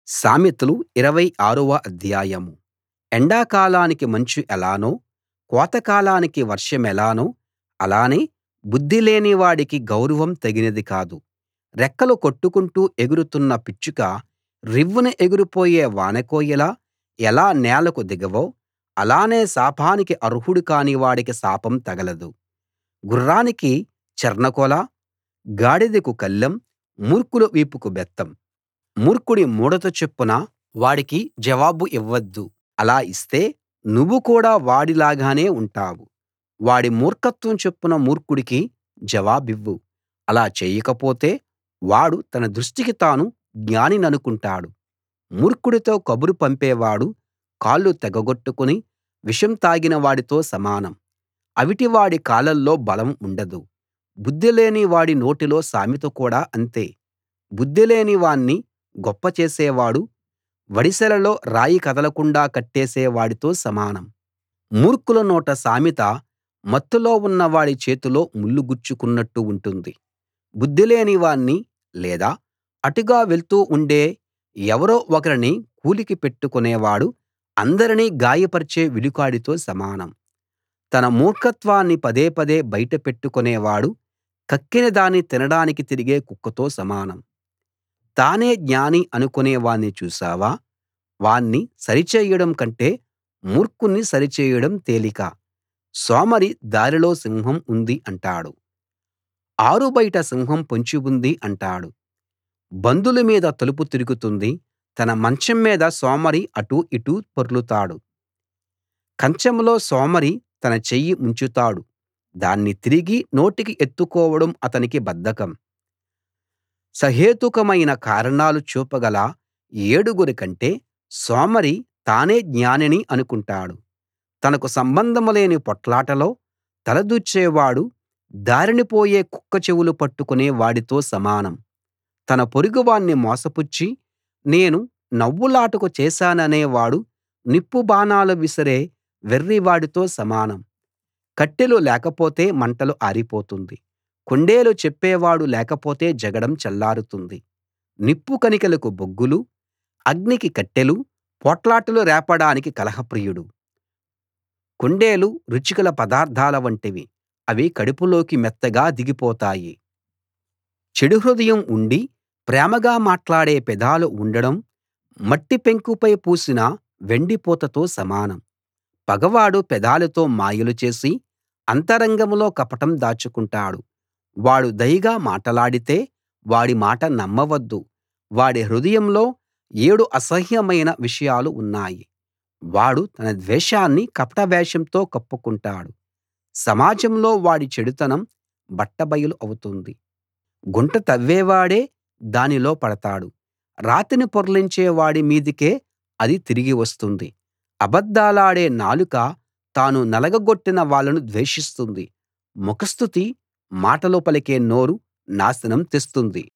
సామెతలు 26 వ అధ్యాయం ఎండాకాలానికి మంచు ఎలానో కోతకాలానికి వర్షమెలానో అలానే బుద్ధిలేని వాడికి గౌరవం తగినది కాదు రెక్కలు కొట్టుకుంటూ ఎగురుతున్న పిచ్చుక రివ్వున ఎగిరిపోయే వానకోయిల ఎలా నేలకు దిగవో అలానే శాపానికి అర్హుడు కాని వాడికి శాపం తగలదు గుర్రానికి చెర్నకొల గాడిదకు కళ్ళెం మూర్ఖుల వీపుకు బెత్తం మూర్ఖుడి మూఢత చొప్పున వాడికి జవాబు ఇవ్వొద్దు అలా ఇస్తే నువ్వు కూడా వాడిలాగానే ఉంటావు వాడి మూర్ఖత్వం చొప్పున మూర్ఖుడికి జవాబివ్వు అలా చేయకపోతే వాడు తన దృష్టికి తాను జ్ఞానిననుకుంటాడు మూర్ఖుడితో కబురు పంపేవాడు కాళ్ళు తెగగొట్టుకుని విషం తాగిన వాడితో సమానం అవిటివాడి కాళ్ళలో బలం ఉండదు బుద్ధిలేని వాడి నోటిలో సామెత కూడా అంతే బుద్ధిలేని వాణ్ణి గొప్ప చేసేవాడు వడిసెలలో రాయి కదలకుండా కట్టేసే వాడితో సమానం మూర్ఖుల నోట సామెత మత్తులో ఉన్నవాడి చేతిలో ముల్లు గుచ్చుకున్నట్టు ఉంటుంది బుద్ధిలేని వాణ్ణి లేదా అటుగా వెళ్తూ ఉండే ఎవరో ఒకరిని కూలికి పెట్టుకునేవాడు అందరినీ గాయపరిచే విలుకాడితో సమానం తన మూర్ఖత్వాన్ని పదే పదే బయట పెట్టుకునేవాడు కక్కిన దాన్ని తినడానికి తిరిగే కుక్కతో సమానం తానే జ్ఞాని అనుకునే వాణ్ణి చూశావా వాణ్ణి సరిచేయడం కంటే మూర్ఖుణ్ణి సరిచేయడం తేలిక సోమరి దారిలో సింహం ఉంది అంటాడు ఆరుబయట సింహం పొంచి ఉంది అంటాడు బందుల మీద తలుపు తిరుగుతుంది తన మంచం మీద సోమరి అటూ ఇటూ పొర్లుతాడు కంచంలో సోమరి తన చెయ్యి ముంచుతాడు దాన్ని తిరిగి నోటికి ఎత్తుకోవడం అతనికి బద్ధకం సహేతుకమైన కారణాలు చూపగల ఏడుగురి కంటే సోమరి తానే జ్ఞానిని అనుకుంటాడు తనకు సంబంధం లేని పొట్లాటలో తలదూర్చేవాడు దారిన పోయే కుక్క చెవులు పట్టుకునే వాడితో సమానం తన పొరుగువాణ్ణి మోసపుచ్చి నేను నవ్వులాటకు చేశాననే వాడు నిప్పు బాణాలు విసిరే వెర్రివాడితో సమానం కట్టెలు లేకపోతే మంటలు ఆరిపోతుంది కొండేలు చెప్పేవాడు లేకపోతే జగడం చల్లారుతుంది నిప్పు కణికలకు బొగ్గులు అగ్నికి కట్టెలు పోట్లాటలు రేపడానికి కలహప్రియుడు కొండేలు రుచిగల పదార్థాల వంటివి అవి కడుపులోకి మెత్తగా దిగిపోతాయి చెడు హృదయం ఉండి ప్రేమగా మాట్లాడే పెదాలు ఉండడం మట్టి పెంకుపై పూసిన వెండిపూతతో సమానం పగవాడు పెదాలతో మాయలు చేసి అంతరంగంలో కపటం దాచుకుంటాడు వాడు దయగా మాటలాడితే వాడి మాట నమ్మవద్దు వాడి హృదయంలో ఏడు అసహ్యమైన విషయాలు ఉన్నాయి వాడు తన ద్వేషాన్ని కపట వేషంతో కప్పుకుంటాడు సమాజంలో వాడి చెడుతనం బట్టబయలు అవుతుంది గుంట తవ్వేవాడే దానిలో పడతాడు రాతిని పొర్లించే వాడి మీదికే అది తిరిగి వస్తుంది అబద్ధాలాడే నాలుక తాను నలగగొట్టిన వాళ్ళను ద్వేషిస్తుంది ముఖస్తుతి మాటలు పలికే నోరు నాశనం తెస్తుంది